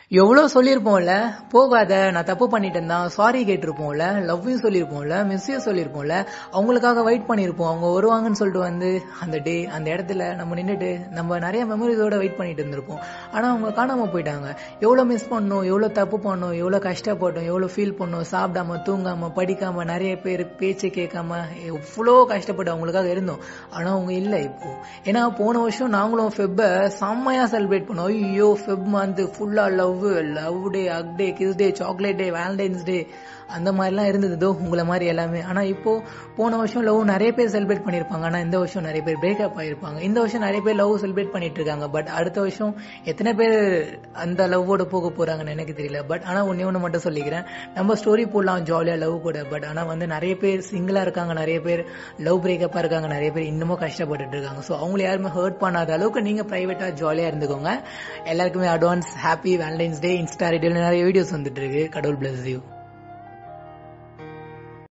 எவ்வளோ சொல்லியிருப்போம்ல போகாத நான் தப்பு பண்ணிட்டேன் தான் சாரி கேட்டிருப்போம்ல லவ்வையும் சொல்லியிருப்போம்ல மிஸ்ஸையும் சொல்லியிருப்போம்ல அவங்களுக்காக வெயிட் பண்ணியிருப்போம் அவங்க வருவாங்கன்னு சொல்லிட்டு வந்து அந்த டே அந்த இடத்துல நம்ம நின்றுட்டு நம்ம நிறைய மெமரிஸோட வெயிட் பண்ணிட்டு இருந்திருப்போம் ஆனால் அவங்க காணாமல் போயிட்டாங்க எவ்வளோ மிஸ் பண்ணோம் எவ்வளோ தப்பு பண்ணோம் எவ்வளோ கஷ்டப்பட்டோம் எவ்வளோ ஃபீல் பண்ணோம் சாப்பிடாம தூங்காம படிக்காம நிறைய பேர் பேச்சு கேட்காம எவ்வளோ கஷ்டப்பட்டு அவங்களுக்காக இருந்தோம் ஆனால் அவங்க இல்லை இப்போ ஏன்னா போன வருஷம் நாங்களும் ஃபெப்பை செம்மையாக செலிப்ரேட் பண்ணோம் ஐயோ ஃபெப் மந்த் ஃபுல்லாக love love day hug day kiss day chocolate day Valentine's day அந்த மாதிரிலாம் இருந்தது தோ உங்களை மாதிரி எல்லாமே ஆனால் இப்போ போன வருஷம் லவ் நிறைய பேர் செலிப்ரேட் பண்ணியிருப்பாங்க ஆனால் இந்த வருஷம் நிறைய பேர் பிரேக்கப் ஆகிருப்பாங்க இந்த வருஷம் நிறைய பேர் லவ் செலிப்ரேட் பண்ணிட்டு இருக்காங்க பட் அடுத்த வருஷம் எத்தனை பேர் அந்த லவ்வோட போக போறாங்கன்னு எனக்கு தெரியல பட் ஆனால் ஒன்னே ஒன்று மட்டும் சொல்லிக்கிறேன் நம்ம ஸ்டோரி போடலாம் ஜாலியாக லவ் கூட பட் ஆனால் வந்து நிறைய பேர் சிங்கிளாக இருக்காங்க நிறைய பேர் லவ் பிரேக்கப்பாக இருக்காங்க நிறைய பேர் இன்னமும் கஷ்டப்பட்டுட்டு இருக்காங்க ஸோ அவங்கள யாருமே ஹர்ட் பண்ணாத அளவுக்கு நீங்கள் ப்ரைவேட்டாக ஜாலியாக இருந்துக்கோங்க எல்லாருக்குமே advance happy Valentine's day insta ரீடியில் நிறைய வீடியோஸ் வந்துட்டு இருக்கு கடவுள் பிளஸ் யூ